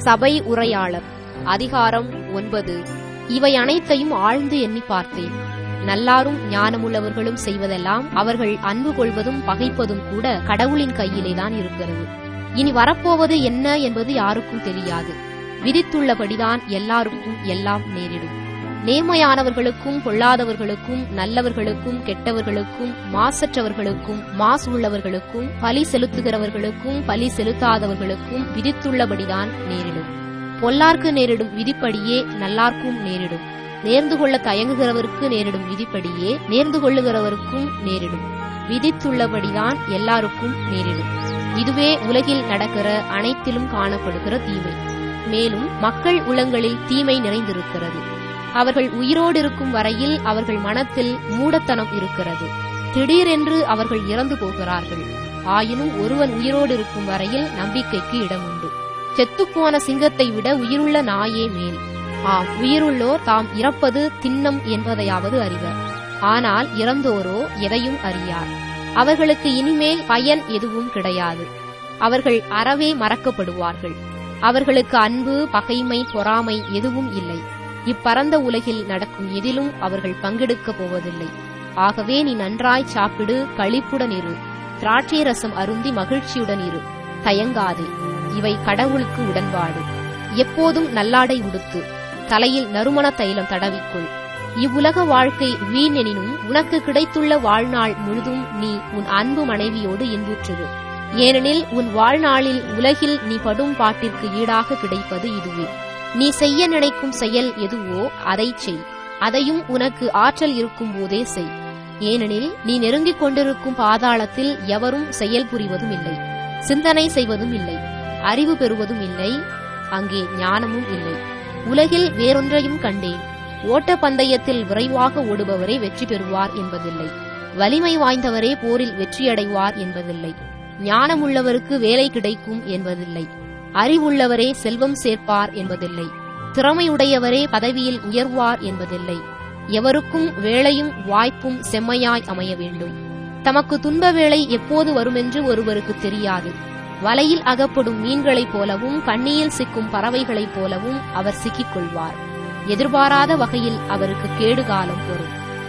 சபை உரையாளர் அதிகாரம் ஒன்பது இவை அனைத்தையும் ஆழ்ந்து எண்ணி பார்த்தேன் நல்லாரும் ஞானமுள்ளவர்களும் செய்வதெல்லாம் அவர்கள் அன்பு கொள்வதும் பகைப்பதும் கூட கடவுளின் கையிலேதான் இருக்கிறது இனி வரப்போவது என்ன என்பது யாருக்கும் தெரியாது விதித்துள்ளபடிதான் எல்லாருக்கும் எல்லாம் நேரிடும் நேர்மையானவர்களுக்கும் பொல்லாதவர்களுக்கும் நல்லவர்களுக்கும் கெட்டவர்களுக்கும் மாசற்றவர்களுக்கும் மாசு உள்ளவர்களுக்கும் பலி செலுத்துகிறவர்களுக்கும் பலி செலுத்தாதவர்களுக்கும் விதித்துள்ளபடிதான் நேரிடும் பொல்லார்க்கு நேரிடும் விதிப்படியே நல்லார்க்கும் நேரிடும் நேர்ந்து கொள்ள தயங்குகிறவருக்கு நேரிடும் விதிப்படியே நேர்ந்து கொள்ளுகிறவருக்கும் நேரிடும் விதித்துள்ளபடிதான் எல்லாருக்கும் நேரிடும் இதுவே உலகில் நடக்கிற அனைத்திலும் காணப்படுகிற தீமை மேலும் மக்கள் உளங்களில் தீமை நிறைந்திருக்கிறது அவர்கள் உயிரோடு இருக்கும் வரையில் அவர்கள் மனத்தில் மூடத்தனம் இருக்கிறது திடீரென்று அவர்கள் இறந்து போகிறார்கள் ஆயினும் ஒருவன் உயிரோடு இருக்கும் வரையில் நம்பிக்கைக்கு இடம் உண்டு செத்துப்போன சிங்கத்தை விட உயிருள்ள நாயே மேல் ஆம் உயிருள்ளோர் தாம் இறப்பது திண்ணம் என்பதையாவது அறிவர் ஆனால் இறந்தோரோ எதையும் அறியார் அவர்களுக்கு இனிமேல் பயன் எதுவும் கிடையாது அவர்கள் அறவே மறக்கப்படுவார்கள் அவர்களுக்கு அன்பு பகைமை பொறாமை எதுவும் இல்லை இப்பரந்த உலகில் நடக்கும் எதிலும் அவர்கள் பங்கெடுக்கப் போவதில்லை ஆகவே நீ நன்றாய் சாப்பிடு களிப்புடன் இரு திராட்சை ரசம் அருந்தி மகிழ்ச்சியுடன் இரு தயங்காதே இவை கடவுளுக்கு உடன்பாடு எப்போதும் நல்லாடை உடுத்து தலையில் நறுமண தைலம் தடவிக்கொள் இவ்வுலக வாழ்க்கை வீண் எனினும் உனக்கு கிடைத்துள்ள வாழ்நாள் முழுதும் நீ உன் அன்பு மனைவியோடு இன்புற்றது ஏனெனில் உன் வாழ்நாளில் உலகில் நீ படும் பாட்டிற்கு ஈடாக கிடைப்பது இதுவே நீ செய்ய நினைக்கும் செயல் எதுவோ அதை செய் அதையும் உனக்கு ஆற்றல் இருக்கும் போதே செய் ஏனெனில் நீ நெருங்கிக் கொண்டிருக்கும் பாதாளத்தில் எவரும் செயல் புரிவதும் இல்லை சிந்தனை செய்வதும் இல்லை அறிவு பெறுவதும் இல்லை அங்கே ஞானமும் இல்லை உலகில் வேறொன்றையும் கண்டேன் ஓட்ட பந்தயத்தில் விரைவாக ஓடுபவரே வெற்றி பெறுவார் என்பதில்லை வலிமை வாய்ந்தவரே போரில் வெற்றியடைவார் என்பதில்லை ஞானமுள்ளவருக்கு வேலை கிடைக்கும் என்பதில்லை அறிவுள்ளவரே செல்வம் சேர்ப்பார் என்பதில்லை திறமையுடையவரே பதவியில் உயர்வார் என்பதில்லை எவருக்கும் வேலையும் வாய்ப்பும் செம்மையாய் அமைய வேண்டும் தமக்கு துன்ப வேளை எப்போது வருமென்று ஒருவருக்கு தெரியாது வலையில் அகப்படும் மீன்களைப் போலவும் கண்ணியில் சிக்கும் பறவைகளைப் போலவும் அவர் சிக்கிக் கொள்வார் எதிர்பாராத வகையில் அவருக்கு கேடுகாலம் வரும்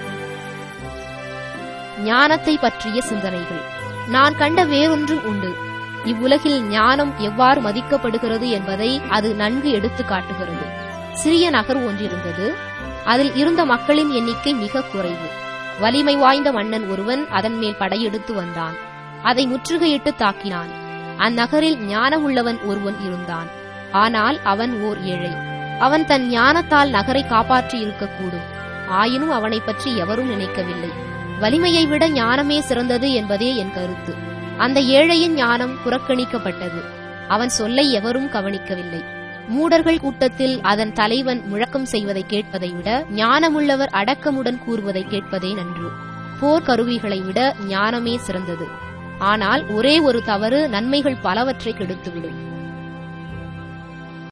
ஞானத்தை பற்றிய சிந்தனைகள் நான் கண்ட வேறொன்றும் உண்டு இவ்வுலகில் ஞானம் எவ்வாறு மதிக்கப்படுகிறது என்பதை அது நன்கு எடுத்து காட்டுகிறது சிறிய நகர் ஒன்றிருந்தது அதில் இருந்த மக்களின் எண்ணிக்கை மிக குறைவு வலிமை வாய்ந்த மன்னன் ஒருவன் அதன் மேல் படையெடுத்து வந்தான் அதை முற்றுகையிட்டு தாக்கினான் அந்நகரில் ஞானமுள்ளவன் ஒருவன் இருந்தான் ஆனால் அவன் ஓர் ஏழை அவன் தன் ஞானத்தால் நகரை காப்பாற்றி இருக்கக்கூடும் ஆயினும் அவனை பற்றி எவரும் நினைக்கவில்லை வலிமையை விட ஞானமே சிறந்தது என்பதே என் கருத்து அந்த ஏழையின் ஞானம் புறக்கணிக்கப்பட்டது அவன் சொல்லை எவரும் கவனிக்கவில்லை மூடர்கள் கூட்டத்தில் அதன் தலைவன் முழக்கம் செய்வதை கேட்பதை விட ஞானமுள்ளவர் அடக்கமுடன் கூறுவதை கேட்பதே நன்று போர் கருவிகளை விட ஞானமே சிறந்தது ஆனால் ஒரே ஒரு தவறு நன்மைகள் பலவற்றை கெடுத்துவிடும்